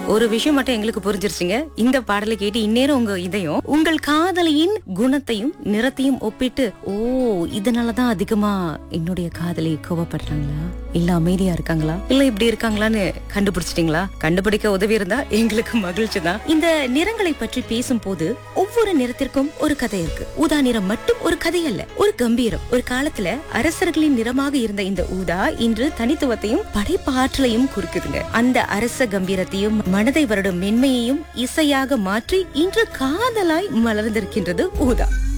ஒரு விஷயம் மட்டும் எங்களுக்கு புரிஞ்சிருச்சுங்க இந்த பாடலை கேட்டு இந்நேரம் உங்க இதயம் உங்கள் காதலியின் குணத்தையும் நிறத்தையும் ஒப்பிட்டு ஓ இதனாலதான் அதிகமா என்னுடைய காதலி கோவப்படுறாங்களா இல்ல அமைதியா இருக்காங்களா இல்ல இப்படி இருக்காங்களான்னு கண்டுபிடிச்சிட்டீங்களா கண்டுபிடிக்க உதவி இருந்தா எங்களுக்கு மகிழ்ச்சி தான் இந்த நிறங்களை பற்றி பேசும்போது ஒவ்வொரு நிறத்திற்கும் ஒரு கதை இருக்கு ஊதா நிறம் மட்டும் ஒரு கதை அல்ல ஒரு கம்பீரம் ஒரு காலத்துல அரசர்களின் நிறமாக இருந்த இந்த ஊதா இன்று தனித்துவத்தையும் படைப்பு ஆற்றலையும் குறிக்குதுங்க அந்த அரச கம்பீரத்தையும் மனதை வருடும் மென்மையையும் இசையாக மாற்றி இன்று காதலாய் மலர்ந்திருக்கின்றது ஊதா